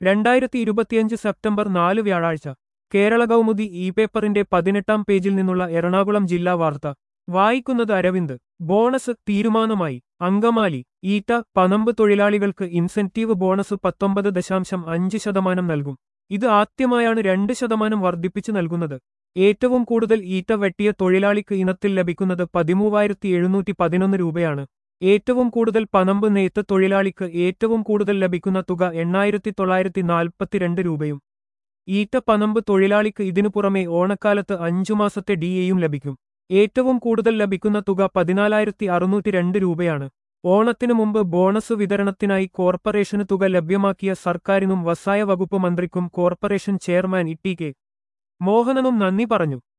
രണ്ടായിരത്തി ഇരുപത്തിയഞ്ച് സെപ്റ്റംബർ നാല് വ്യാഴാഴ്ച കേരള കൗമുദി ഇ പേപ്പറിന്റെ പതിനെട്ടാം പേജിൽ നിന്നുള്ള എറണാകുളം ജില്ലാ വാർത്ത വായിക്കുന്നത് അരവിന്ദ് ബോണസ് തീരുമാനമായി അങ്കമാലി ഈറ്റ പനമ്പ് തൊഴിലാളികൾക്ക് ഇൻസെന്റീവ് ബോണസ് പത്തൊമ്പത് ദശാംശം അഞ്ച് ശതമാനം നൽകും ഇത് ആദ്യമായാണ് രണ്ട് ശതമാനം വർദ്ധിപ്പിച്ചു നൽകുന്നത് ഏറ്റവും കൂടുതൽ ഈറ്റ വെട്ടിയ തൊഴിലാളിക്ക് ഇനത്തിൽ ലഭിക്കുന്നത് പതിമൂവായിരത്തി എഴുന്നൂറ്റി പതിനൊന്ന് രൂപയാണ് ഏറ്റവും കൂടുതൽ പനമ്പ് നെയ്ത്ത് തൊഴിലാളിക്ക് ഏറ്റവും കൂടുതൽ ലഭിക്കുന്ന തുക എണ്ണായിരത്തി തൊള്ളായിരത്തി നാൽപ്പത്തിരണ്ട് രൂപയും ഈറ്റ പനമ്പ് തൊഴിലാളിക്ക് ഇതിനു പുറമെ ഓണക്കാലത്ത് അഞ്ചു മാസത്തെ ഡിഎയും ലഭിക്കും ഏറ്റവും കൂടുതൽ ലഭിക്കുന്ന തുക പതിനാലായിരത്തി അറുന്നൂറ്റി രണ്ട് രൂപയാണ് ഓണത്തിനു മുമ്പ് ബോണസ് വിതരണത്തിനായി കോർപ്പറേഷന് തുക ലഭ്യമാക്കിയ സർക്കാരിനും വസായ വകുപ്പ് മന്ത്രിക്കും corporation chairman E T K മോഹനനും നന്ദി പറഞ്ഞു